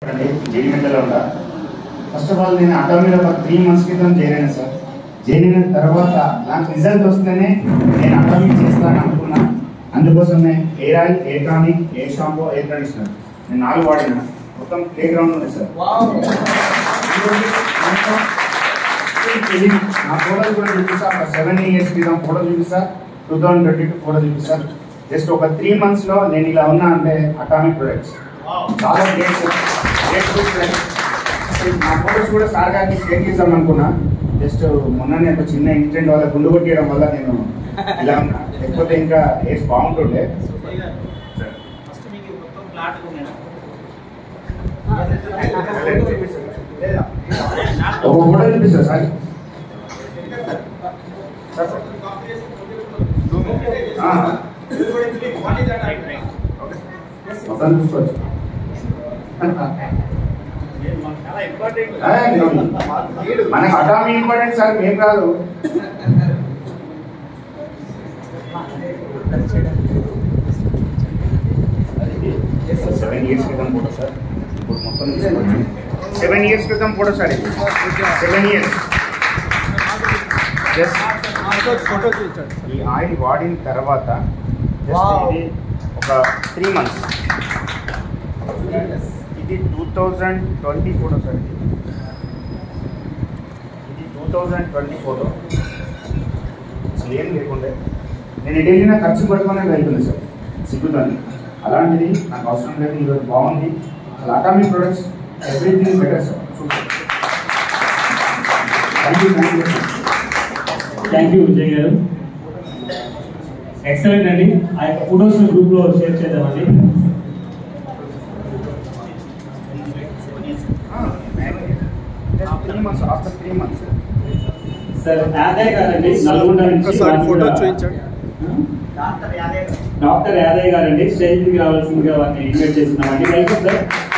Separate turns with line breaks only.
జేడిమెంటలో ఉండా first of all నేను అటామీలో ఒక త్రీ మంత్స్ క్రితం చేరాను సార్ చేరిన తర్వాత నాకు రిజల్ట్ వస్తేనే నేను అటామీ చేస్తాను అనుకున్నా అందుకోసమే hair oil hair tonic hair shampoo hair conditioner నేను నాలుగు వాడిన మొత్తం ప్లే గ్రౌండ్ ఉంది సార్ ఇది నా ఫోటోలు కూడా చూపిస్తా ఒక సెవెన్ ఇయర్స్ క్రితం ఫోటో చూపిస్తా two thousand twenty two photo చూపిస్తా జస్ట్ ఒక త్రీ మంత్స్ లో నేను ఇలా ఉన్నా అంటే అటామిక్ ప్రొడక్ట్స్ చాలా గ్రేట్ గ్రేట్ ఫ్రెండ్స్ నా ఫోటోస్ కూడా సార్ గారికి షేర్ చేద్దాం అనుకున్నా జస్ట్ మొన్ననే ఒక చిన్న ఇన్సిడెంట్ వల్ల గుండు కొట్టేయడం వల్ల నేను ఇలా ఉన్నా లేకపోతే ఇంకా ఏజ్ బాగుంటుండే
ఫస్ట్ మీకు మొత్తం ఫ్లాట్ ఉన్నాడు
ఒక ఫోటో చూపిస్తా సార్ ఆ, మొత్తం చూసుకోవచ్చు
చాలా ఇంపార్టెంట్
ఆ, ఇదిగో. మనకు అటామీ ఇంపార్టెంట్ సార్ ఏం కాదు సెవెన్ ఇయర్స్ క్రితం ఫోటో సార్ ఇప్పుడు మొత్తం సెవెన్ ఇయర్స్ క్రితం photo sir seven years just
photo చూపించాడు
ఈ ఆయిల్ వాడిన తర్వాత just
Wow.
ఇది ఒక త్రీ మంత్స్ ఇది two thousand twenty photo sir ఇది ఇది టూ థౌజండ్ ట్వంటీ ఫోటో అసలు ఏం లేకుండే నేను ఎటు వెళ్ళినా ఖర్చు పట్టుకునే వెళ్తుంది సార్ సిగ్గుతాను అలాంటిది నాకు అవసరం లేదు ఈరోజు బాగుంది అసలు atomic products everything better sir super thank you thank you
thank you Vijay గారు ఎక్సలెంట్ అండి ఆ యొక్క ఫొటోస్ గ్రూప్ లో షేర్ చేద్దామండి
three months after three months
sir Yadaiah గారండి నల్గొండ నుంచి
ఒకసారి
వారు
ఫోటో
కూడా-
చూపించండి.
డాక్టర్ యాదయ్య గారండి స్టేజ్ కి రావాల్సిందిగా వారిని ఇన్వైట్ చేస్తున్నామండి వెల్కమ్ సార్